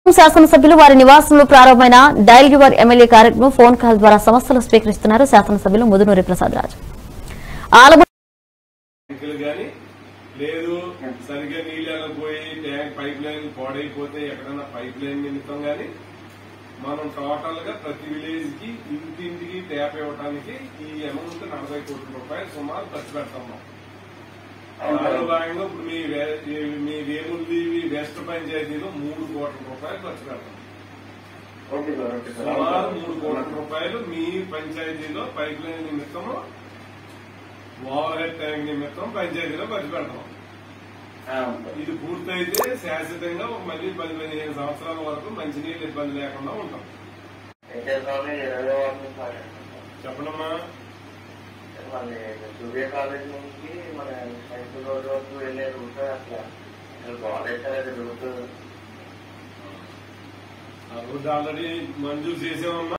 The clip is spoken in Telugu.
శాసనసభ్యులు వారి నివాసంలో ప్రారంభమైన డైల్ యువర్ ఎమ్మెల్యే కార్యక్రమం ఫోన్ కాల్ ద్వారా సమస్యలు స్వీకరిస్తున్నారు శాసనసభ్యులు ముదునూరి ప్రసాద్ రాజు ఆలమ ట్యాంకులు కానీ లేదు సరిగ్గా నీళ్ళు పోయి ట్యాంక్ పైప్ లైన్ పాడైపోతే ఎక్కడైనా పైప్ లైన్ నిమిత్తం కానీ మనం టోటల్ గా ప్రతి విలేజ్ కి ఇంటింటికి ట్యాప్ ఇవ్వడానికి ఈ అమౌంట్ నలభై కోట్ల రూపాయలు సుమారు ఖర్చు పెడతాం దానిలో భాగంగా ఇప్పుడు మీ వే- ఈ- మీ వేములదేవి వెస్ట్ పంచాయతీలో మూడు కోట్ల రూపాయలు ఖర్చు పెడతాం ఓకే సార్ ఓకే సార్ సుమారు మూడు కోట్ల రూపాయలు మీ పంచాయతీలో పైప్ లైన్ నిమిత్తము ఓవర్ హెడ్ ట్యాంక్ నిమిత్తం పంచాయతీలో ఖర్చు పెడతాం ఆ, అవును సార్. ఇది పూర్తయితే శాశ్వతంగా మళ్ళీ పది పదిహేను సంవత్సరాల వరకు మంచినీళ్ళు ఇబ్బంది లేకుండా ఉంటాం అయితే స్వామి ఇరవై వారం సార్ చెప్పడమ్మా మళ్ళీ సూర్య కాలేజ్ నుంచి మన సైన్స్ రోడ్ వరకు వెళ్ళే రూట్ అట్లా అసలు బాగాలేదు సార్ అది రూట్ ఆ రోడ్డు ఆల్రెడీ మంజూరు చేసామమ్మా